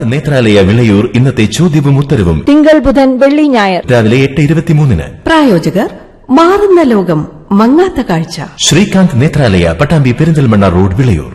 നേത്രാലയ വിളയൂർ ഇന്നത്തെ ചോദ്യവും ഉത്തരവും തിങ്കൾ ബുധൻ വെള്ളി ഞായർ രാവിലെ എട്ട് ഇരുപത്തിമൂന്നിന് പ്രായോജകർ മാറുന്ന ലോകം മങ്ങാത്ത കാഴ്ച ശ്രീകാന്ത് നേത്രാലയ പട്ടാമ്പി പെരിന്തൽമണ്ണ റോഡ് വിളയൂർ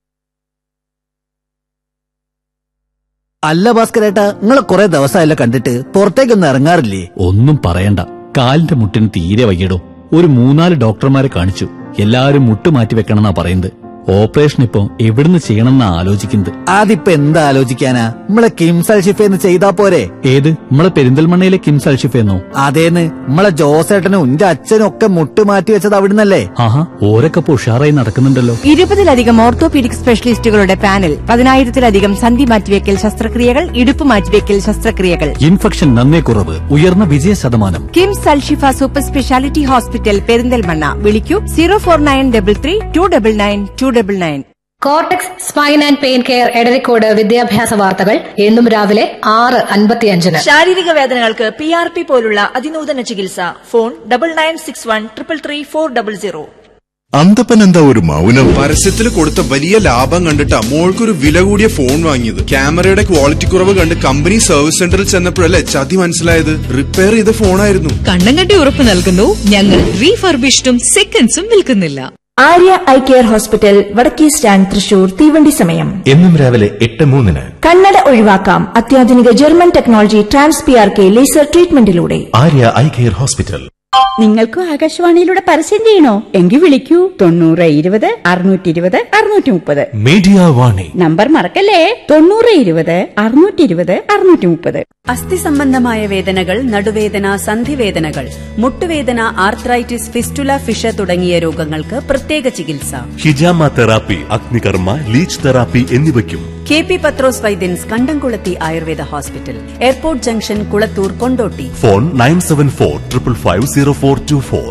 അല്ല ഭാസ്കരേട്ടാ നിങ്ങളെ കുറെ ദിവസമായല്ലോ കണ്ടിട്ട് പുറത്തേക്കൊന്നും ഇറങ്ങാറില്ലേ ഒന്നും പറയണ്ട കാലിന്റെ മുട്ടിന് തീരെ വയ്യടോ ഒരു മൂന്നാല് ഡോക്ടർമാരെ കാണിച്ചു എല്ലാരും മുട്ട് മാറ്റി വെക്കണമെന്നാ പറയുന്നത് ഓപ്പറേഷൻ ഇപ്പൊ എവിടുന്ന് ചെയ്യണമെന്നാ ആലോചിക്കുന്നത് അതിപ്പോ എന്താ ആലോചിക്കാനാ നമ്മളെ കിംസൽ ഷിഫേന്ന് ചെയ്താ പോരെ ഏത് നമ്മളെ പെരിന്തൽമണ്ണയിലെ കിംസ് അൽഷിഫെന്നോ അതേന്ന് നമ്മളെ ജോസേട്ടനും എന്റെ അച്ഛനും ഒക്കെ മുട്ട് മാറ്റി വെച്ചത് അവിടുന്നല്ലേ ആഹാ ഓരൊക്കെ ഇപ്പൊ ഉഷാറായി നടക്കുന്നുണ്ടല്ലോ ഇരുപതിലധികം ഓർത്തോപീഡിക് സ്പെഷ്യലിസ്റ്റുകളുടെ പാനൽ പതിനായിരത്തിലധികം സന്ധി മാറ്റിവെക്കൽ ശസ്ത്രക്രിയകൾ ഇടുപ്പ് മാറ്റിവെക്കൽ ശസ്ത്രക്രിയകൾ ഇൻഫെക്ഷൻ നന്നേ കുറവ് ഉയർന്ന വിജയ ശതമാനം KIMS Alshifa super speciality hospital Perinthalmanna വിളിക്കൂ zero four nine double three two double nine two double nine cortex spine and pain care Edarikode വിദ്യാഭ്യാസ വാർത്തകൾ എന്നും രാവിലെ ആറ് അൻപത്തിയഞ്ചിന് ശാരീരിക വേദനകൾക്ക് പി ആർ പി പോലുള്ള അതിനൂതന ചികിത്സ phone double nine six one triple three four double zero Anthappan എന്താ ഒരു മൗനം പരസ്യത്തിൽ കൊടുത്ത വലിയ ലാഭം കണ്ടിട്ടാ മോൾക്കൊരു വില കൂടിയ ഫോൺ വാങ്ങിയത് ക്യാമറയുടെ ക്വാളിറ്റി കുറവ് കണ്ട് കമ്പനി സർവീസ് സെന്ററിൽ ചെന്നപ്പോഴല്ലേ ചതി മനസ്സിലായത് റിപ്പയർ ചെയ്ത ഫോണായിരുന്നു കണ്ണം കണ്ടി ഉറപ്പ് നൽകുന്നു ഞങ്ങൾ റീഫർബിഷ്ഡും സെക്കൻഡ്സും വിൽക്കുന്നില്ല ആര്യ ഐ കെയർ ഹോസ്പിറ്റൽ വടക്കേ സ്റ്റാൻഡ് തൃശൂർ തീവണ്ടി സമയം എന്നും രാവിലെ എട്ട് മൂന്നിന് കണ്ണട ഒഴിവാക്കാം അത്യാധുനിക German technology trans P R K laser ട്രീറ്റ്മെന്റിലൂടെ ആര്യ ഐ കെയർ ഹോസ്പിറ്റൽ നിങ്ങൾക്കും ആകാശവാണിയിലൂടെ പരസ്യം ചെയ്യണോ എങ്കിൽ വിളിക്കൂ തൊണ്ണൂറ് ഇരുപത് അറുന്നൂറ്റി ഇരുപത് അറുന്നൂറ്റി മുപ്പത് മീഡിയ വാണി നമ്പർ മറക്കല്ലേ തൊണ്ണൂറ് ഇരുപത് അറുന്നൂറ്റി ഇരുപത് അറുന്നൂറ്റി മുപ്പത് അസ്ഥി സംബന്ധമായ വേദനകൾ നടുവേദന സന്ധിവേദനകൾ മുട്ടുവേദന ആർത്രൈറ്റിസ് ഫിസ്റ്റുല ഫിഷ തുടങ്ങിയ രോഗങ്ങൾക്ക് പ്രത്യേക ചികിത്സ ഹിജാമ തെറാപ്പി അഗ്നികർമ്മ ലീച്ച് തെറാപ്പി എന്നിവയ്ക്കും K P Pathros Vaidyans Kandamkulathi Ayurveda hospital airport junction Kulathur Kondotty phone nine seven four triple five zero four two four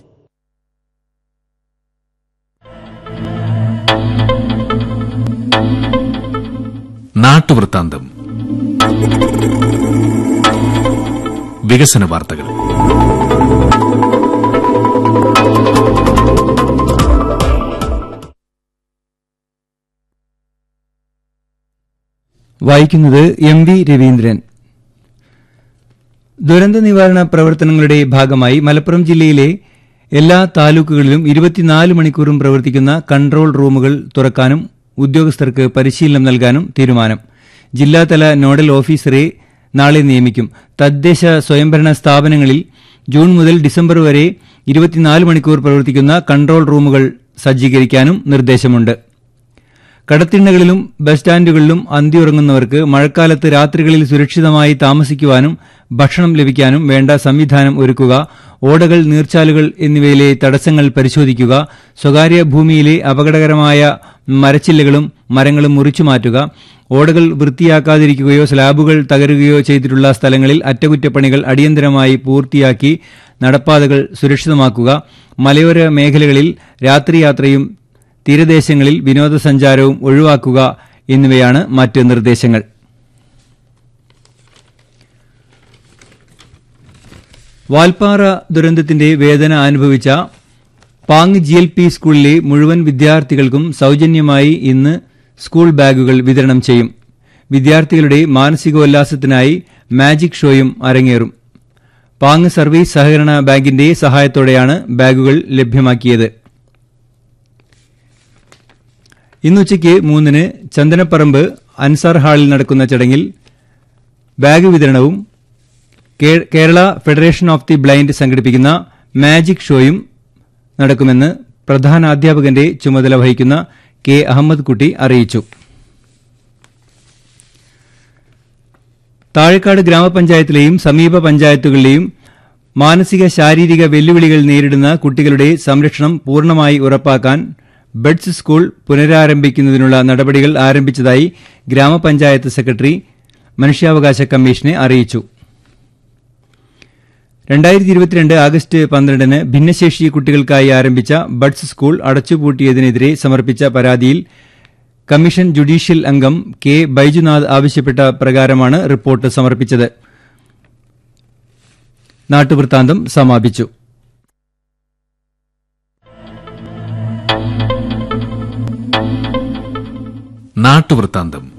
നാട്ടുവൃത്താന്തം വികസന വാർത്തകൾ വായിക്കുന്നത് എം വി രവീന്ദ്രൻ ദുരന്ത നിവാരണ പ്രവർത്തനങ്ങളുടെ ഭാഗമായി മലപ്പുറം ജില്ലയിലെ എല്ലാ താലൂക്കുകളിലും ഇരുപത്തിനാല് മണിക്കൂറും പ്രവർത്തിക്കുന്ന കൺട്രോൾ റൂമുകൾ തുറക്കാനും ഉദ്യോഗസ്ഥർക്ക് പരിശീലനം നൽകാനും തീരുമാനം ജില്ലാതല നോഡൽ ഓഫീസറെ നാളെ നിയമിക്കും തദ്ദേശ സ്വയംഭരണ സ്ഥാപനങ്ങളിൽ ജൂൺ മുതൽ ഡിസംബർ വരെ ഇരുപത്തിനാല് മണിക്കൂർ പ്രവർത്തിക്കുന്ന കൺട്രോൾ റൂമുകൾ സജ്ജീകരിക്കാനും നിർദ്ദേശമുണ്ട് കടത്തിണ്ണകളിലും ബസ് സ്റ്റാൻഡുകളിലും അന്തിയുറങ്ങുന്നവർക്ക് മഴക്കാലത്ത് രാത്രികളിൽ സുരക്ഷിതമായി താമസിക്കുവാനും ഭക്ഷണം ലഭിക്കാനും വേണ്ട സംവിധാനം ഒരുക്കുക ഓടകൾ നീർച്ചാലുകൾ എന്നിവയിലെ തടസ്സങ്ങൾ പരിശോധിക്കുക സ്വകാര്യ ഭൂമിയിലെ അപകടകരമായ മരച്ചില്ലകളും മരങ്ങളും മുറിച്ചുമാറ്റുക ഓടകൾ വൃത്തിയാക്കാതിരിക്കുകയോ സ്ലാബുകൾ തകരുകയോ ചെയ്തിട്ടുള്ള സ്ഥലങ്ങളിൽ അറ്റകുറ്റപ്പണികൾ അടിയന്തരമായി പൂർത്തിയാക്കി നടപ്പാതകൾ സുരക്ഷിതമാക്കുക മലയോര മേഖലകളിൽ രാത്രിയാത്രയും തീരദേശങ്ങളിൽ വിനോദസഞ്ചാരവും ഒഴിവാക്കുക എന്നിവയാണ് മറ്റ് നിർദ്ദേശങ്ങൾ വാൽപ്പാറ ദുരന്തത്തിന്റെ വേദന അനുഭവിച്ച പാങ് ജി എൽ പി സ്കൂളിലെ മുഴുവൻ വിദ്യാർത്ഥികൾക്കും സൌജന്യമായി ഇന്ന് സ്കൂൾ ബാഗുകൾ വിതരണം ചെയ്യും വിദ്യാർത്ഥികളുടെ മാനസികോല്ലാസത്തിനായി മാജിക് ഷോയും അരങ്ങേറും പാങ് സർവീസ് സഹകരണ ബാങ്കിന്റെ സഹായത്തോടെയാണ് ബാഗുകൾ ലഭ്യമാക്കിയത് ഇന്നുച്ചയ്ക്ക് മൂന്നിന് ചന്ദനപ്പറമ്പ് അൻസാർ ഹാളിൽ നടക്കുന്ന ചടങ്ങിൽ ബാഗ് വിതരണവും Kerala federation of the blind സംഘടിപ്പിക്കുന്ന മാജിക് ഷോയും നടക്കുമെന്ന് പ്രധാന അധ്യാപകന്റെ ചുമതല വഹിക്കുന്ന കെ അഹമ്മദ് കുട്ടി അറിയിച്ചു താഴേക്കാട് ഗ്രാമപഞ്ചായത്തിലെയും സമീപ പഞ്ചായത്തുകളിലെയും മാനസിക ശാരീരിക വെല്ലുവിളികൾ നേരിടുന്ന കുട്ടികളുടെ സംരക്ഷണം പൂർണ്ണമായി ഉറപ്പാക്കാൻ ബഡ്സ് സ്കൂൾ പുനരാരംഭിക്കുന്നതിനുള്ള നടപടികൾ ആരംഭിച്ചതായി ഗ്രാമപഞ്ചായത്ത് സെക്രട്ടറി മനുഷ്യാവകാശ കമ്മീഷനെ അറിയിച്ചു രണ്ടായിരത്തി ഇരുപത്തിരണ്ട് ആഗസ്റ്റ് പന്ത്രണ്ടിന് ഭിന്നശേഷി കുട്ടികൾക്കായി ആരംഭിച്ച ബഡ്സ് സ്കൂൾ അടച്ചുപൂട്ടിയതിനെതിരെ സമർപ്പിച്ച പരാതിയിൽ കമ്മീഷൻ ജുഡീഷ്യൽ അംഗം കെ ബൈജുനാഥ് ആവശ്യപ്പെട്ട പ്രകാരമാണ് റിപ്പോർട്ട് സമർപ്പിച്ചത് നാട്ടുവൃത്താന്തം സമാപിച്ചു നാട്ടുവൃത്താന്തം